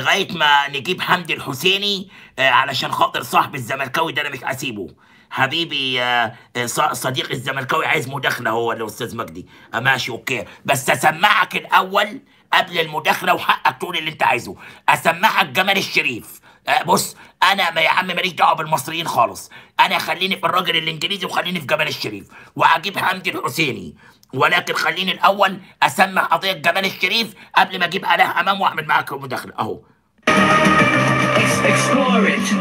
لغايه ما نجيب حمدي الحسيني آه، علشان خاطر صاحب الزملكاوي ده انا مش هسيبه حبيبي آه، آه، ص- صديق الزملكاوي عايز مداخله هو الاستاذ مجدي آه، ماشي اوكي بس اسمعك الاول قبل المداخله وحقك تقول اللي انت عايزه اسمعك جمال الشريف آه، بص انا ما يا عم ماليش دعوه بالمصريين خالص انا خليني في الراجل الانجليزي وخليني في جمال الشريف وهجيب حمدي الحسيني ولكن خليني الاول اسمع قضيه جمال الشريف قبل ما اجيب اله امام واعمل معاك مداخله اهو Ex- explore it.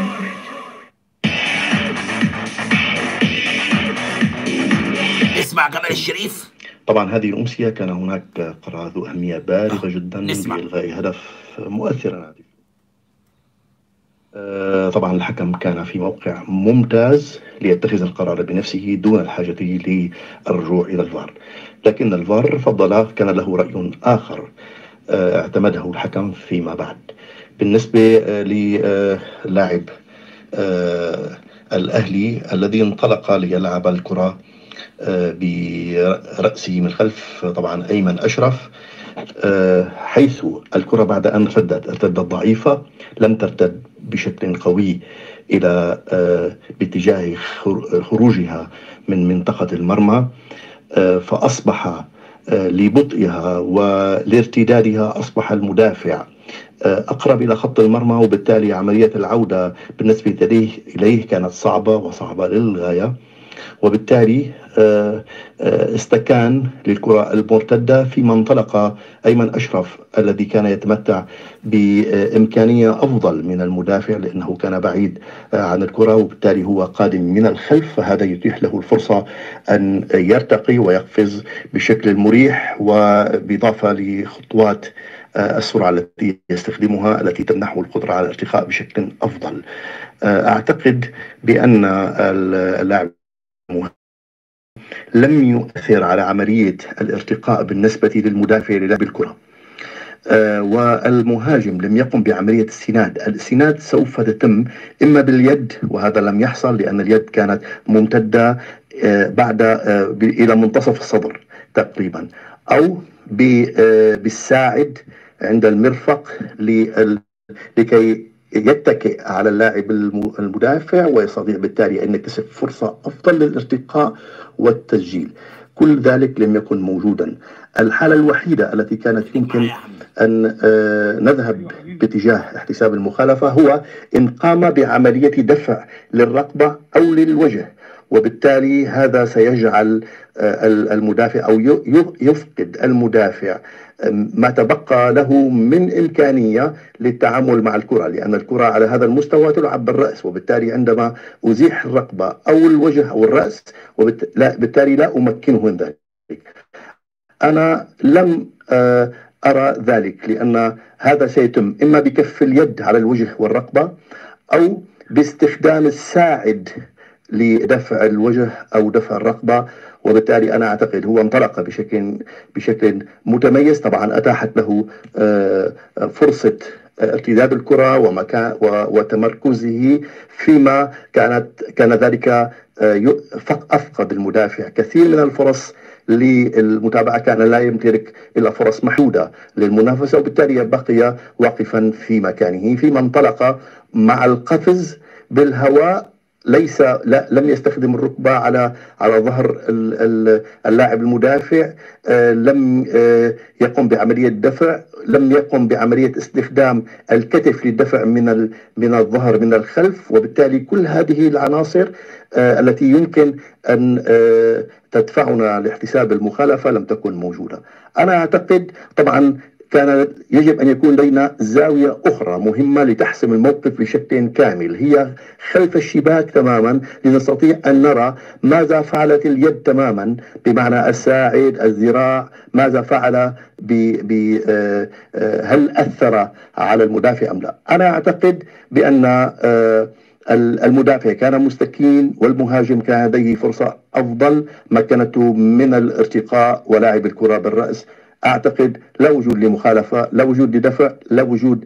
اسمع جمال الشريف طبعا هذه الأمسية كان هناك قرار ذو أهمية بالغة جدا نسمع. بإلغاء هدف مؤثر على هذه آه، طبعا الحكم كان في موقع ممتاز ليتخذ القرار بنفسه دون الحاجة للرجوع إلى الفار لكن الفار فضل كان له رأي آخر آه، اعتمده الحكم فيما بعد بالنسبة آه، للاعب آه، الأهلي الذي انطلق ليلعب الكرة آه، برأسه من خلف طبعا أيمن أشرف آه، حيث الكرة بعد أن ارتدت ارتدت ضعيفة لم ترتد بشكل قوي إلى آه، باتجاه خر- خروجها من منطقة المرمى آه، فأصبح آه، لبطئها ولارتدادها أصبح المدافع آه، أقرب إلى خط المرمى وبالتالي عملية العودة بالنسبة إليه إليه كانت صعبة وصعبة للغاية وبالتالي آه، آه، استكان للكرة المرتدة فيما انطلق أيمن أشرف الذي كان يتمتع بإمكانية أفضل من المدافع لأنه كان بعيد آه، عن الكرة وبالتالي هو قادم من الخلف فهذا يتيح له الفرصة أن يرتقي ويقفز بشكل مريح وبإضافة لخطوات آه، السرعة التي يستخدمها التي تمنحه القدرة على الارتقاء بشكل أفضل آه، أعتقد بأن اللاعب لم يؤثر على عملية الارتقاء بالنسبة للمدافع للعب الكرة آه، والمهاجم لم يقم بعملية السناد السناد سوف تتم إما باليد وهذا لم يحصل لأن اليد كانت ممتدة آه، بعد آه، ب- إلى منتصف الصدر تقريبا أو ب- آه، بالساعد عند المرفق لل- لكي يتكئ على اللاعب الم- المدافع ويستطيع بالتالي أن يكتسب فرصة أفضل للارتقاء والتسجيل كل ذلك لم يكن موجودا الحالة الوحيدة التي كانت يمكن أن آه، نذهب باتجاه احتساب المخالفة هو إن قام بعملية دفع للرقبة أو للوجه وبالتالي هذا سيجعل آه، ال- المدافع أو ي- ي- يفقد المدافع آم، ما تبقى له من إمكانية للتعامل مع الكرة لأن الكرة على هذا المستوى تلعب بالرأس وبالتالي عندما أزيح الرقبة أو الوجه أو الرأس وبالتالي لا أمكنه من ذلك أنا لم آه، أرى ذلك لأن هذا سيتم إما بكف اليد على الوجه والرقبة أو باستخدام الساعد لدفع الوجه أو دفع الرقبة وبالتالي أنا أعتقد هو انطلق بشكل بشكل متميز طبعا أتاحت له آه، فرصة ارتداد الكرة ومكان و- وتمركزه فيما كانت كان ذلك آه، ي- فق- أفقد المدافع كثير من الفرص للمتابعة كان لا يمتلك إلا فرص محدودة للمنافسة وبالتالي بقي واقفا في مكانه فيما انطلق مع القفز بالهواء ليس لا لم يستخدم الركبة على على ظهر ال- ال- اللاعب المدافع آه، لم آه، يقم بعملية دفع لم يقم بعملية استخدام الكتف للدفع من ال- من الظهر من الخلف وبالتالي كل هذه العناصر آه، التي يمكن أن آه، تدفعنا لاحتساب المخالفة لم تكن موجودة أنا أعتقد طبعا كان يجب أن يكون لدينا زاوية أخرى مهمة لتحسم الموقف بشكل كامل هي خلف الشباك تماما لنستطيع أن نرى ماذا فعلت اليد تماما بمعنى الساعد الذراع ماذا فعل ب ب آه، آه، هل أثر على المدافع أم لا أنا أعتقد بأن آه، المدافع كان مستكين والمهاجم كان لديه فرصة أفضل مكنته من الارتقاء ولعب الكرة بالرأس أعتقد لا وجود لمخالفة لا وجود لدفع لا وجود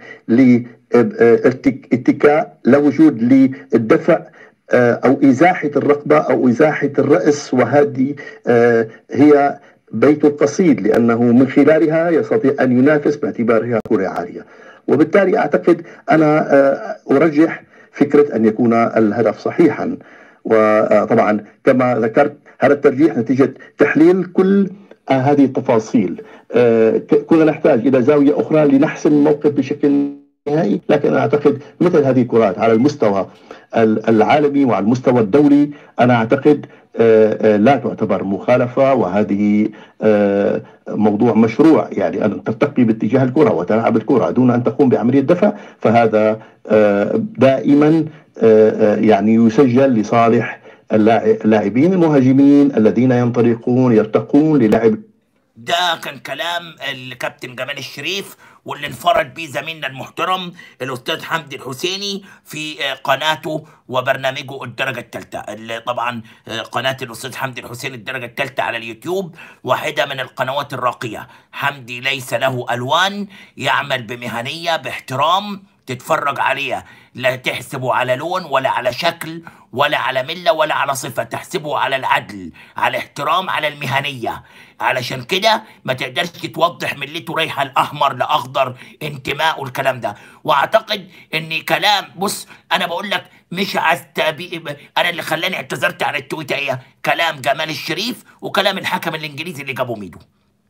لاتكاء لا وجود للدفع آه، أو إزاحة الرقبة أو إزاحة الرأس وهذه آه، هي بيت القصيد لأنه من خلالها يستطيع أن ينافس باعتبارها كرة عالية وبالتالي اعتقد انا آه، ارجح فكره ان يكون الهدف صحيحا وطبعا كما ذكرت هذا الترجيح نتيجه تحليل كل هذه التفاصيل آه، ك- كنا نحتاج الى زاويه اخرى لنحسم الموقف بشكل نهائي لكن انا اعتقد مثل هذه الكرات على المستوى ال- العالمي وعلى المستوى الدولي انا اعتقد آه، آه، لا تعتبر مخالفه وهذه آه، موضوع مشروع يعني ان ترتقي باتجاه الكره وتلعب الكره دون ان تقوم بعمليه دفع فهذا آه، دائما آه، آه، يعني يسجل لصالح اللاع- اللاعبين المهاجمين الذين ينطلقون يرتقون للعب ده كان كلام الكابتن جمال الشريف واللي انفرد بيه زميلنا المحترم الاستاذ حمدي الحسيني في آه، قناته وبرنامجه الدرجه الثالثه اللي طبعا آه، قناه الاستاذ حمدي الحسيني الدرجه الثالثه على اليوتيوب واحده من القنوات الراقيه حمدي ليس له الوان يعمل بمهنيه باحترام تتفرج عليها لا تحسبه على لون ولا على شكل ولا على ملة ولا على صفة تحسبه على العدل على احترام على المهنية علشان كده ما تقدرش توضح ملته رايحة الأحمر لأخضر انتماء والكلام ده وأعتقد إن كلام بص أنا بقول لك مش أستبي أنا اللي خلاني اعتذرت عن التويتة إيه كلام جمال الشريف وكلام الحكم الإنجليزي اللي جابوا ميدو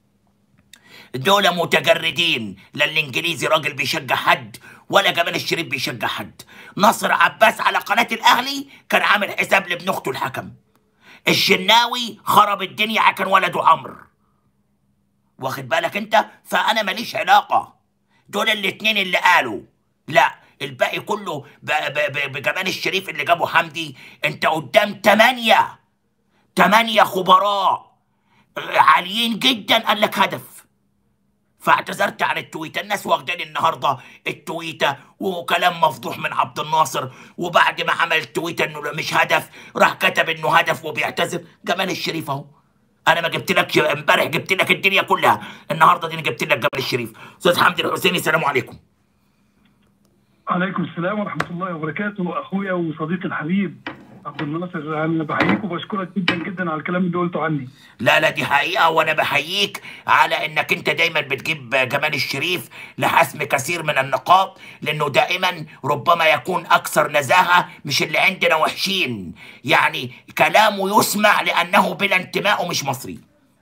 دول متجردين لا الانجليزي راجل بيشجع حد ولا جمال الشريف بيشجع حد نصر عباس على قناة الاهلي كان عامل حساب لابن اخته الحكم الشناوي خرب الدنيا كان ولده عمرو واخد بالك انت فانا ماليش علاقة دول الاتنين اللي قالوا لا الباقي كله ب- ب- ب- بجمال الشريف اللي جابه حمدي انت قدام تمانية تمانية خبراء عاليين جدا قال لك هدف فاعتذرت عن التويته الناس واخداني النهارده التويته وكلام مفضوح من عبد الناصر وبعد ما عمل التويته انه مش هدف راح كتب انه هدف وبيعتذر جمال الشريف اهو انا ما جبت لك امبارح جبت لك الدنيا كلها النهارده دي انا جبت لك جمال الشريف استاذ حمدي الحسيني السلام عليكم عليكم السلام ورحمة الله وبركاته أخويا وصديقي الحبيب عبد الناصر أنا بحييك وبشكرك جدا جدا على الكلام اللي قلته عني لا لا دي حقيقة وأنا بحييك على إنك أنت دايما بتجيب جمال الشريف لحسم كثير من النقاط لأنه دائما ربما يكون أكثر نزاهة مش اللي عندنا وحشين يعني كلامه يسمع لأنه بلا انتماء ومش مصري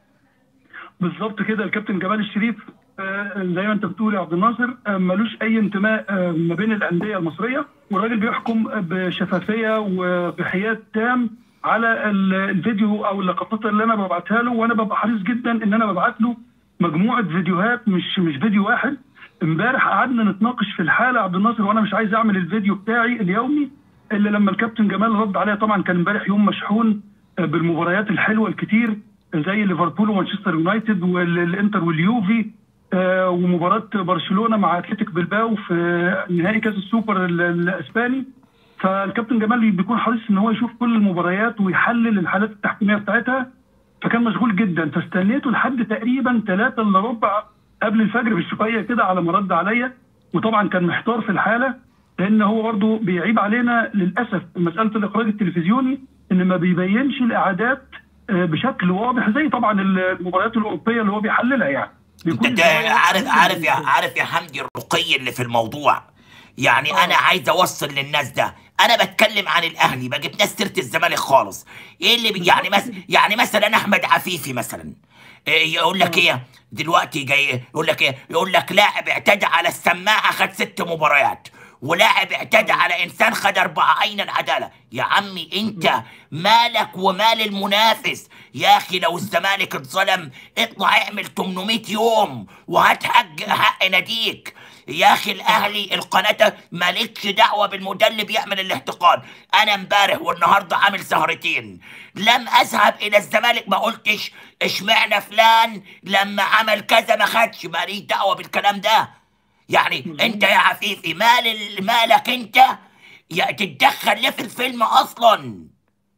بالظبط كده الكابتن جمال الشريف آه، زي ما انت بتقول يا عبد الناصر آه، ملوش اي انتماء آه، ما بين الانديه المصريه والراجل بيحكم بشفافيه وبحياد تام على ال- الفيديو او اللقطات اللي انا ببعتها له وانا ببقى حريص جدا ان انا ببعت له مجموعه فيديوهات مش مش فيديو واحد امبارح قعدنا نتناقش في الحاله يا عبد الناصر وانا مش عايز اعمل الفيديو بتاعي اليومي الا لما الكابتن جمال رد عليا طبعا كان امبارح يوم مشحون آه، بالمباريات الحلوه الكتير زي ليفربول ومانشستر يونايتد والانتر واليوفي آه، ومباراه برشلونه مع اتلتيك بلباو في نهائي كاس السوبر ال- الاسباني فالكابتن جمال بيكون حريص ان هو يشوف كل المباريات ويحلل الحالات التحكيميه بتاعتها فكان مشغول جدا فاستنيته لحد تقريبا ثلاثة الا ربع قبل الفجر بشويه كده على ما رد عليا وطبعا كان محتار في الحاله لان هو برضه بيعيب علينا للاسف مساله الاخراج التلفزيوني ان ما بيبينش الاعادات آه، بشكل واضح زي طبعا المباريات الاوروبيه اللي هو بيحللها يعني بيكون انت شوية- عارف عارف يا عارف يا حمدي الرقي اللي في الموضوع يعني آه. انا عايز اوصل للناس ده انا بتكلم عن الاهلي ما جبناش سيره الزمالك خالص ايه اللي بي يعني مس يعني مثلا احمد عفيفي مثلا إيه يقول لك ايه دلوقتي جاي يقول لك ايه يقول لك لاعب اعتدى على السماعه خد ست مباريات ولاعب اعتدى على انسان خد اربعه اين العداله يا عمي انت مالك ومال المنافس يا اخي لو الزمالك اتظلم اطلع اعمل 800 يوم وهات حق حق ناديك يا اخي الاهلي القناه مالكش دعوه بالمدرب اللي بيعمل الاحتقان انا امبارح والنهارده عامل سهرتين لم اذهب الى الزمالك ما قلتش اشمعنى فلان لما عمل كذا ما خدش ماليش دعوه بالكلام ده يعني انت يا عفيفي مال ال- مالك انت يا تتدخل ليه في الفيلم اصلا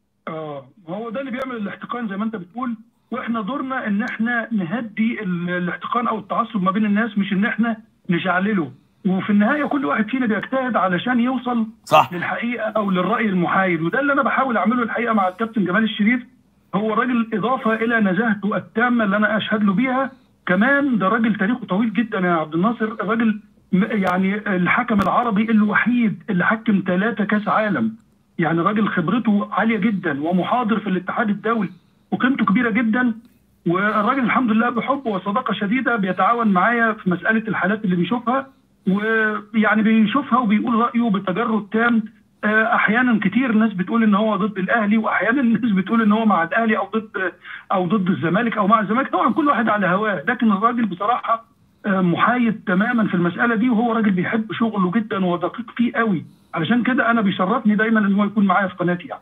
اه هو ده اللي بيعمل الاحتقان زي ما انت بتقول واحنا دورنا ان احنا نهدي ال- الاحتقان او التعصب ما بين الناس مش ان احنا نشعلله وفي النهايه كل واحد فينا بيجتهد علشان يوصل صح للحقيقه او للراي المحايد وده اللي انا بحاول اعمله الحقيقه مع الكابتن جمال الشريف هو راجل اضافه الى نزاهته التامه اللي انا اشهد له بيها كمان ده راجل تاريخه طويل جدا يا عبد الناصر الراجل م- يعني الحكم العربي الوحيد اللي حكم ثلاثة كاس عالم يعني راجل خبرته عالية جدا ومحاضر في الاتحاد الدولي وقيمته كبيرة جدا والراجل الحمد لله بحب وصداقة شديدة بيتعاون معايا في مسألة الحالات اللي بيشوفها ويعني بيشوفها وبيقول رأيه بتجرد تام آه، احيانا كتير ناس بتقول ان هو ضد الاهلي واحيانا الناس بتقول ان هو مع الاهلي او ضد او ضد الزمالك او مع الزمالك طبعا كل واحد على هواه لكن الراجل بصراحه آه، محايد تماما في المساله دي وهو راجل بيحب شغله جدا ودقيق فيه قوي علشان كده انا بيشرفني دايما ان هو يكون معايا في قناتي يعني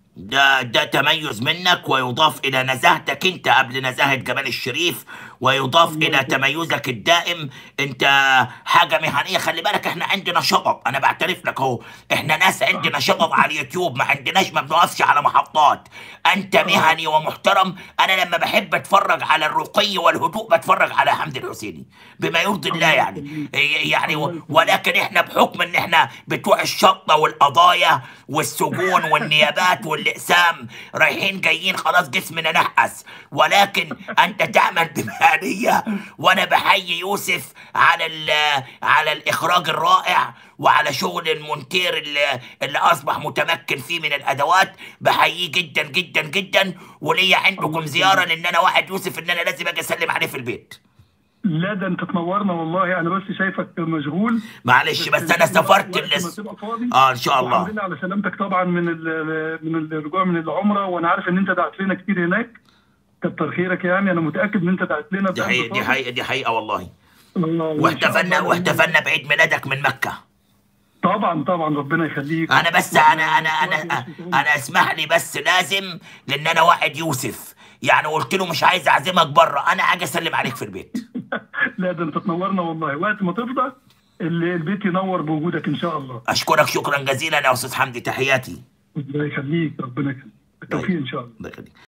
ده ده تميز منك ويضاف الى نزاهتك انت قبل نزاهه جمال الشريف ويضاف الى تميزك الدائم انت حاجه مهنيه خلي بالك احنا عندنا شغب انا بعترف لك اهو احنا ناس عندنا شغب على اليوتيوب ما عندناش ما بنقفش على محطات انت مهني ومحترم انا لما بحب اتفرج على الرقي والهدوء بتفرج على حمد الحسيني بما يرضي الله يعني يعني و- ولكن احنا بحكم ان احنا بتوع الشطه والقضايا والسجون والنيابات والاقسام رايحين جايين خلاص جسمنا نحس ولكن انت تعمل بمهنيه وانا بحيي يوسف على ال- على الاخراج الرائع وعلى شغل المونتير اللي, اللي اصبح متمكن فيه من الادوات بحييه جدا جدا جدا وليا عندكم زياره لان انا واحد يوسف ان انا لازم اجي اسلم عليه في البيت لا ده انت تنورنا والله انا بس شايفك مشغول معلش بس انا سافرت وقت ما لس... تبقى فاضي اه ان شاء الله الحمد لله على سلامتك طبعا من ال- من الرجوع من العمره وانا عارف ان انت دعت لنا كتير هناك كتر خيرك يعني انا متاكد ان انت دعت لنا دي بقلب حقيقة دي صادق. حقيقة دي حقيقة والله الله، وإن شاء واحتفلنا الله واحتفلنا بعيد ميلادك من مكة طبعا طبعا ربنا يخليك انا بس انا انا انا انا اسمح لي بس لازم لان انا واحد يوسف يعني قلت له مش عايز اعزمك بره انا اجي اسلم عليك في البيت لا ده انت تنورنا والله وقت ما تفضى ال- البيت ينور بوجودك ان شاء الله اشكرك شكرا جزيلا يا استاذ حمدي تحياتي الله يخليك ربنا يخليك بالتوفيق ان شاء الله الله يخليك